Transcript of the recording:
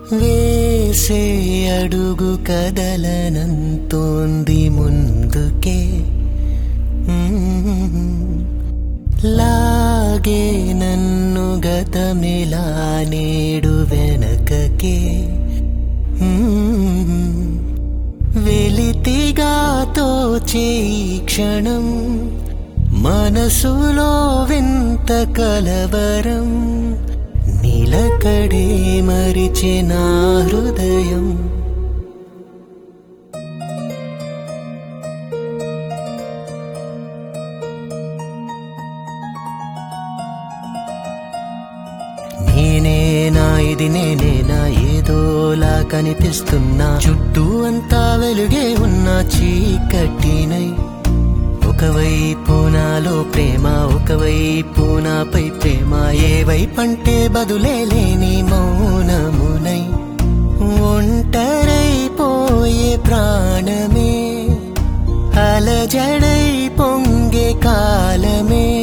వేసే అడుగు కదలనంతోంది ముందుకే మ్మ్. లాగే నన్ను గతమిలా నేడు వెనకకే మ్మ్. వెలితిగా తోచే ఈ క్షణం మనసులో వింత కలవరం నిలకడే మరిచిన హృదయం నేనేనా ఇది నేనేనా ఏదోలా కనిపిస్తున్నా చుట్టూ అంతా వెలుగే ఉన్న చీకటినై ఒకవైపు నాలో ప్రేమ ఒకవైపు నాపై ప్రేమ ఏ వైపంటే బదులే లేని మౌనమునై ఒంటరైపోయే ప్రాణమే అలజడై పొంగే కాలమే